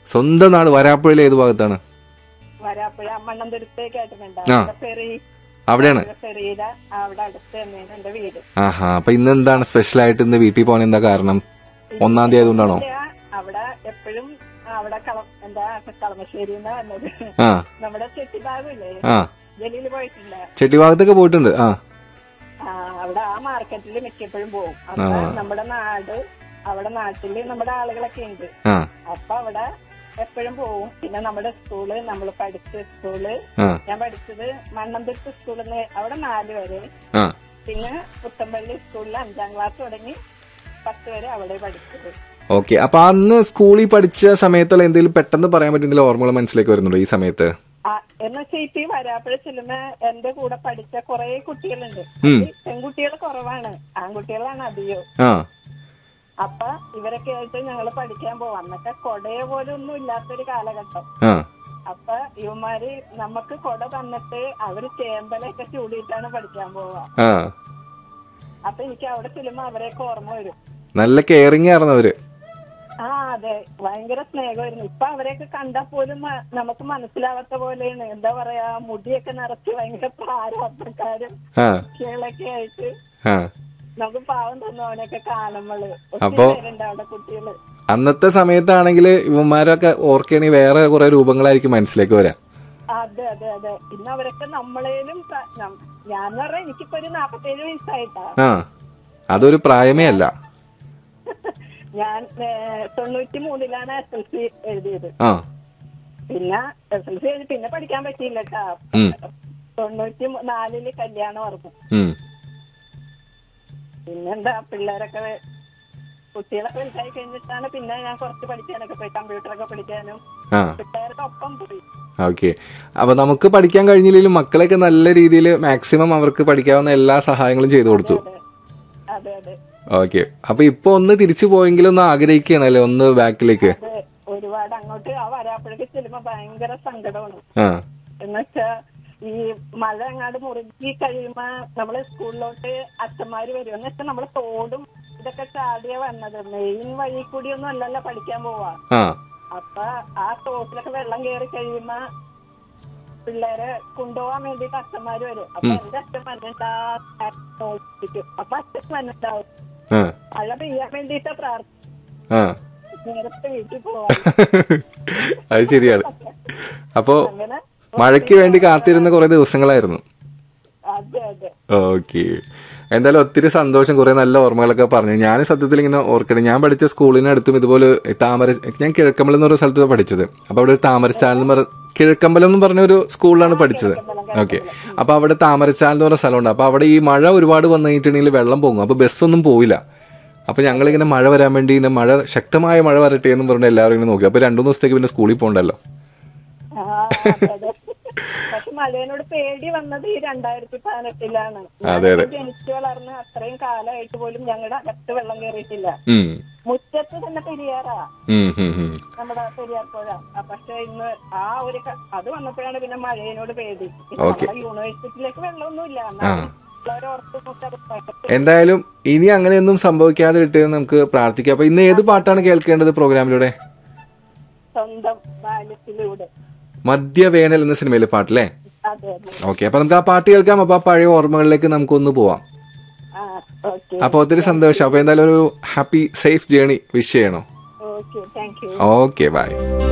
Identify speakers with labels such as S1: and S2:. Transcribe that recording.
S1: സ്വന്തം നാട് വരാപ്പുഴയിൽ ഏത് ഭാഗത്താണ്
S2: വരാപ്പുഴ മണ്ണന്തുരുത്ത് കേട്ടിട്ടുണ്ട്
S1: ആ.
S2: അവിടെ ഫെറി
S1: അവിടെയാണ്
S2: ഫെറിയില അവിടെ അടുത്ത് തന്നെയാണ് എന്റെ വീട്
S1: ആഹാ അപ്പൊ ഇന്ന് എന്താണ് സ്പെഷ്യൽ ആയിട്ട് ഇന്ന് വീട്ടിൽ പോകാൻ എന്താ കാരണം ഒന്നാം തീയതി ആയതുകൊണ്ടാണോ
S2: ഇല്ല, അവിടെ എപ്പോഴും അവിടെ കളം എന്താ കളമശ്ശേരി വന്നത്
S1: ആ
S2: നമ്മുടെ ചെട്ടിബാഗില്ലേ
S1: ആ
S2: ജലീല് പോയിട്ടില്ല
S1: ചെട്ടിഭാഗത്തൊക്കെ പോയിട്ടുണ്ട് ആ
S2: ആ, അവിടെ ആ മാർക്കറ്റിൽ മിക്കപ്പോഴും പോകും അപ്പൊ നമ്മുടെ നാട് അവിടെ നാട്ടില് നമ്മുടെ ആളുകളൊക്കെ ഉണ്ട്
S1: ആ
S2: അപ്പൊ അവിടെ എപ്പോഴും പോവും പിന്നെ നമ്മുടെ സ്കൂള് നമ്മൾ പഠിച്ച സ്കൂള്
S1: ആ
S2: ഞാൻ പഠിച്ചത് മണ്ണന്തുരുത്ത് സ്കൂളിൽ നിന്ന് അവിടെ നാല് വരെ
S1: ആ
S2: പിന്നെ പുത്തമ്പള്ളി സ്കൂളിൽ അഞ്ചാം ക്ലാസ് തുടങ്ങി പത്ത് വരെ അവിടെ പഠിച്ചത്
S1: ഓക്കെ അപ്പൊ അന്ന് സ്കൂളിൽ പഠിച്ച സമയത്തുള്ള എന്തെങ്കിലും പെട്ടെന്ന് പറയാൻ പറ്റുന്ന എന്തെങ്കിലും ഓർമ്മകൾ മനസ്സിലേക്ക് വരുന്നുണ്ടോ ഈ സമയത്ത്
S2: ആ, എന്ന് വെച്ചാൽ ഇപ്പൊ ഈ വരാപ്പുഴ ചെല്ലുമ്പോ എന്റെ കൂടെ പഠിച്ച കുറെ കുട്ടികളുണ്ട്
S1: ഉം.
S2: ഈ പെൺകുട്ടികൾ കുറവാണ് ആൺകുട്ടികളാണ് അധികം
S1: ആ
S2: അപ്പൊ ഇവരൊക്കെ ആയിട്ട് ഞങ്ങൾ പഠിക്കാൻ പോവാം അന്നൊക്കെ കൊടയെ പോലും ഒന്നും ഇല്ലാത്തൊരു കാലഘട്ടം
S1: ആ
S2: അപ്പൊ ഇവന്മാര് നമുക്ക് കൊട തന്നിട്ട് അവര് ചേമ്പലൊക്കെ ചൂടിയിട്ടാണ് പഠിക്കാൻ പോവാ
S1: ആ
S2: അപ്പൊ എനിക്ക് അവിടെ ചെല്ലുമ്പോ അവരെയൊക്കെ ഓർമ്മ വരും
S1: നല്ല കെയറിങ് ആയിരുന്നവര്
S2: ആ അതെ ഭയങ്കര സ്നേഹമായിരുന്നു ഇപ്പൊ അവരെയൊക്കെ കണ്ടാൽ പോലും മ- നമുക്ക് മനസ്സിലാവാത്ത പോലെയാണ് എന്താ പറയാ മുടിയൊക്കെ നിറച്ച് ഭയങ്കര പ്രാരാബ്ധക്കാരും
S1: ആ
S2: കുട്ടികളൊക്കെ ആയിട്ട്
S1: ആ
S2: നമുക്ക് പാവം തോന്നും അവനൊക്കെ കാണുമ്പോള്
S1: അപ്പൊ-
S2: ഒത്തിരി പേരുണ്ട് അവിടെ കുട്ടികള്
S1: അന്നത്തെ സമയത്താണെങ്കിൽ ഇവന്മാരൊക്കെ ഓർക്കുകയാണെങ്കിൽ വേറെ കുറെ രൂപങ്ങളായിരിക്കും മനസ്സിലേക്ക് വരാം
S2: അതെ അതെ അതെ ഇന്ന് അവരൊക്കെ നമ്മളേലും പ്ര- നം- ഞാൻ പറഞ്ഞ എനിക്കിപ്പോ ഒരു നാപ്പത്തേഴ് വയസ്സായിട്ടാ
S1: ആ അതൊരു പ്രായമേ അല്ല
S2: ഞാൻ ഏ, തൊണ്ണൂറ്റി മൂന്നിലാണ് എസ് എൽ സി എഴുതിയത്
S1: ആ
S2: പിന്നെ എസ് എൽ സി എഴുതി പിന്നെ പഠിക്കാൻ പറ്റിയില്ല കേട്ടാ
S1: ഉം.
S2: തൊണ്ണൂറ്റി മൂ- നാലില് കല്യാണം ഓർമ്മ
S1: ഉം
S2: പിന്നെന്താ പിള്ളേരൊക്കെ കുട്ടികളൊക്കെ വലുതായി കഴിഞ്ഞിട്ടാണ് പിന്നെ ഞാൻ കുറച്ച് പഠിക്കാനൊക്കെ പോയി കമ്പ്യൂട്ടറൊക്കെ പഠിക്കാനും
S1: ആ
S2: പിള്ളേരുടെ ഒപ്പം പോയി
S1: ഓക്കെ അപ്പൊ നമുക്ക് പഠിക്കാൻ കഴിഞ്ഞില്ലെങ്കിലും മക്കളെയൊക്കെ നല്ല രീതിയിൽ മാക്സിമം അവർക്ക് പഠിക്കാവുന്ന എല്ലാ സഹായങ്ങളും ചെയ്തു കൊടുത്തു
S2: അതെ അതെ അതെ
S1: ഓക്കെ അപ്പൊ ഇപ്പൊ ഒന്ന് തിരിച്ചു പോയെങ്കിലും ഒന്ന് ആഗ്രഹിക്കുകയാണല്ലേ ഒന്ന് ബാക്കിലേക്ക്
S2: അതെ ഒരുപാട് അങ്ങോട്ട് ആ വരാപ്പുഴക്ക് ചെല്ലുമ്പോ ഭയങ്കര സങ്കടമാണ്
S1: ആ
S2: എന്നുവെച്ചാ ഈ മഴ അങ്ങാട് മുറുകി കഴിയുമ്പോ നമ്മള് സ്കൂളിലോട്ട് അച്ഛന്മാര് വരും എന്ന് വെച്ചാൽ നമ്മള് തോടും ഇതൊക്കെ ചാടിയ വന്നത് മെയിൻ വഴി കൂടി ഒന്നും അല്ലല്ലോ പഠിക്കാൻ പോവാ
S1: ആ
S2: അപ്പൊ ആ തോട്ടിലൊക്കെ വെള്ളം കയറി കഴിയുമ്പോ പിള്ളേരെ കൊണ്ടുപോകാൻ വേണ്ടിട്ട് അച്ഛന്മാര് വരും അപ്പൊ എന്റെ അച്ഛൻ മനസ്സിലാക്കും അപ്പൊ അച്ഛൻ മനസ്സിലാവും
S1: ആ
S2: മഴ പെയ്യാൻ വേണ്ടിട്ടാ പ്രാർത്ഥന
S1: ആ
S2: നേരത്തെ വീട്ടിൽ പോവാ
S1: അത് ശരിയാണ് അപ്പോ
S2: അങ്ങനെ
S1: മഴയ്ക്ക് വേണ്ടി കാത്തിരുന്ന കുറെ ദിവസങ്ങളായിരുന്നു
S2: അതെ അതെ
S1: ഓക്കെ എന്തായാലും ഒത്തിരി സന്തോഷം കുറെ നല്ല ഓർമ്മകളൊക്കെ പറഞ്ഞു ഞാൻ സത്യത്തിൽ ഇങ്ങനെ ഓർക്കണേ ഞാൻ പഠിച്ച സ്കൂളിനടുത്തും ഇതുപോലെ താമര ഞാൻ കിഴക്കമ്പലം എന്ന് പറഞ്ഞ സ്ഥലത്ത് പഠിച്ചത് അപ്പൊ അവിടെ ഒരു താമരച്ചാൽ എന്ന് പറഞ്ഞ കിഴക്കമ്പലം എന്ന് പറഞ്ഞ ഒരു സ്കൂളിലാണ് പഠിച്ചത് ഓക്കെ അപ്പൊ അവിടെ താമരച്ചാൽ എന്ന് പറഞ്ഞ സ്ഥലമുണ്ട് അപ്പൊ അവിടെ ഈ മഴ ഒരുപാട് വന്നു കഴിഞ്ഞിട്ടുണ്ടെങ്കിൽ വെള്ളം പോകും അപ്പൊ ബസ്സൊന്നും പോവില്ല അപ്പൊ ഞങ്ങളിങ്ങനെ മഴ വരാൻ വേണ്ടി ഇങ്ങനെ മഴ ശക്തമായ മഴ വരട്ടെ എന്ന് പറഞ്ഞ് എല്ലാവരും ഇങ്ങനെ നോക്കി അപ്പൊ രണ്ടു മൂന്ന് ദിവസത്തേക്ക് പിന്നെ സ്കൂളിൽ പോകണ്ടല്ലോ
S2: ആ, അതെ, അതെ. പക്ഷെ മഴേനോട് പേടി വന്നത് ഈ രണ്ടായിരത്തി പതിനെട്ടിലാണ്
S1: അതെ, അതെ.
S2: ജനിച്ചു വളർന്ന് അത്രയും കാലമായിട്ട് പോലും ഞങ്ങളുടെ അകത്ത് വെള്ളം കയറിയിട്ടില്ല
S1: ഉം
S2: മുറ്റത്ത് തന്നെ പെരിയാറാ
S1: ഉം ഉം ഉം
S2: നമ്മുടെ പെരിയാർ പുഴ ആ, പക്ഷെ ഇന്ന് ആ ഒരു ക- അത് വന്നപ്പോഴാണ് പിന്നെ മഴേനോട് പേടി
S1: ഓക്കേ.
S2: നമ്മുടെ യൂണിവേഴ്സിറ്റിയിലേക്ക് വെള്ളമൊന്നുമില്ല എന്നാലും ഉള്ളവരെ ഓർത്ത് നോക്കാതെ ഭയങ്കര
S1: എന്തായാലും ഇനി അങ്ങനെയൊന്നും സംഭവിക്കാതെ ഇട്ടെന്ന് നമുക്ക് പ്രാർത്ഥിക്കാം അപ്പൊ ഇന്ന് ഏത് പാട്ടാണ് കേൾക്കേണ്ടത് പ്രോഗ്രാമിലൂടെ
S2: സ്വന്തം ബാല്യത്തിലൂടെ
S1: മധ്യവേനൽ എന്ന സിനിമയിലെ പാട്ടല്ലേ
S2: അതെ അതെ
S1: ഓക്കെ അപ്പൊ നമുക്ക് ആ പാട്ട് കേൾക്കാം അപ്പൊ ആ പഴയ ഓർമ്മകളിലേക്ക് നമുക്കൊന്ന് പോവാം
S2: ആ ഓക്കെ
S1: അപ്പൊ ഒത്തിരി സന്തോഷം അപ്പൊ എന്തായാലും ഒരു ഹാപ്പി സേഫ് ജേണി വിഷ് ചെയ്യണോ
S2: okay thank you
S1: okay by